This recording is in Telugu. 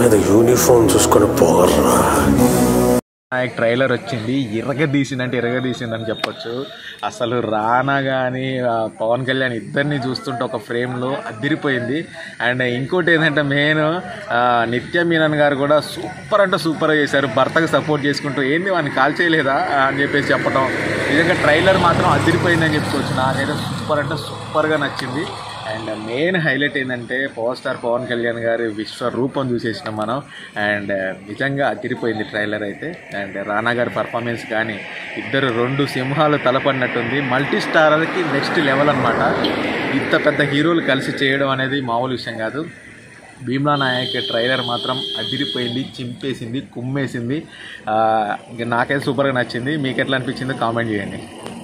మీద యూనిఫామ్ చూసుకొని పోగర్రా నాయక్ ట్రైలర్ వచ్చింది ఇరగ తీసిందంటే ఇరగ తీసిందని చెప్పొచ్చు అసలు రానా కానీ పవన్ కళ్యాణ్ ఇద్దరిని చూస్తుంటే ఒక ఫ్రేమ్లో అదిరిపోయింది అండ్ ఇంకోటి ఏంటంటే మెయిన్ నిత్య మీనన్ గారు కూడా సూపర్ అంటే సూపర్ చేశారు భర్తకు సపోర్ట్ చేసుకుంటూ ఏంది వాడిని కాల్ చేయలేదా అని చెప్పేసి చెప్పడం నిజంగా ట్రైలర్ మాత్రం అదిరిపోయిందని చెప్పుకోవచ్చు నాకైతే సూపర్ అంటే సూపర్గా నచ్చింది అండ్ మెయిన్ హైలైట్ ఏంటంటే పవర్ స్టార్ పవన్ కళ్యాణ్ గారి విశ్వరూపం చూసేసినాం మనం అండ్ నిజంగా అదిరిపోయింది ట్రైలర్ అయితే అండ్ రానా గారి పర్ఫార్మెన్స్ కానీ ఇద్దరు రెండు సింహాలు తలపడినట్టుంది మల్టీ స్టార్కి నెక్స్ట్ లెవెల్ అనమాట ఇంత పెద్ద హీరోలు కలిసి చేయడం అనేది మామూలు విషయం కాదు భీమ్లా నాయక్ ట్రైలర్ మాత్రం అదిరిపోయింది చింపేసింది కుమ్మేసింది ఆ, ఇంక నాకైతే సూపర్గా నచ్చింది మీకు ఎట్లా అనిపించిందో కామెంట్ చేయండి